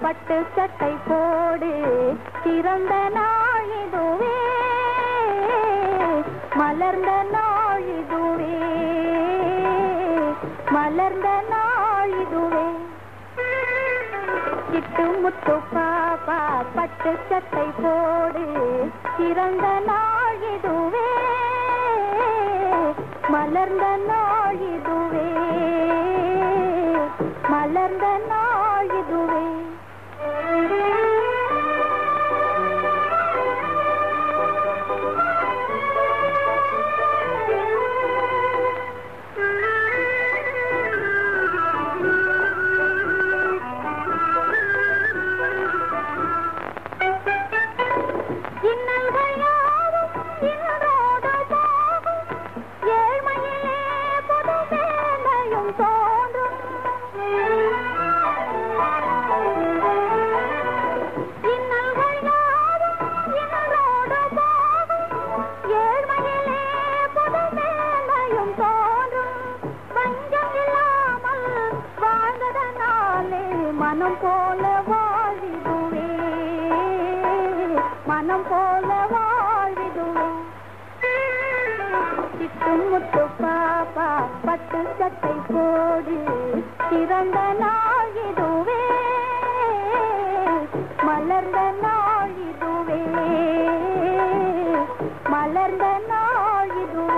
பட்டு சட்டை போடு சிறந்த நாள் இதுவே மலர்ந்த நாள் இதுவே மலர்ந்த நாள் இதுவே சிட்டு முத்து பாப்பா பட்டு சட்டை போடு சிறந்த நாள் இதுவே மலர்ந்த நாள் இதுவே மலர்ந்த நாள் இதுவே இன்னல்கள் யாவும் இன்றோடு போகும் ஏழ்மையிலே புது மேலையும் தோன்றும் இன்னல்கள் யாவும் இன்றோடு போகும் ஏழ்மையிலே புது மேலையும் தோன்றும் பஞ்சம் இல்லாமல் வாழ்ந்ததனாலே மனம் போல வாழ்விடுவே மனம் போல வாழ்விடுவே சிட்டும் முத்து பாப்பா பட்டு சட்டை போடு சிறந்த நாள் இதுவே மலர்ந்த நாள் இதுவே மலர்ந்த நாள் இதுவே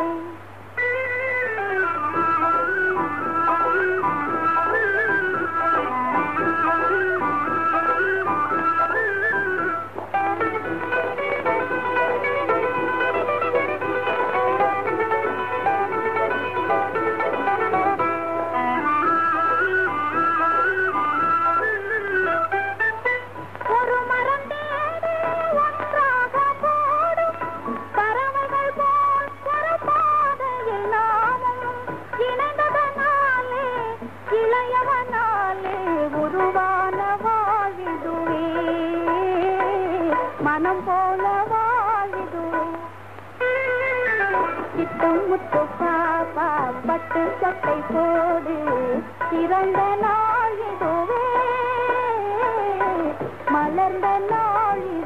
ஒரு மரம் தேடி ஒன்றாக போடும் பறவைகள் போல் ஒரு பாதையில் நாமும் இணைந்ததனாலே இளையவனாலே உருவான வாழ்விதுவே மனம் போல வாழ்விதுவே சிட்டும் முத்து பாப்பா பட்டு சட்டை போடு சிறந்த நாள் இதுவே மலர்ந்த நாள்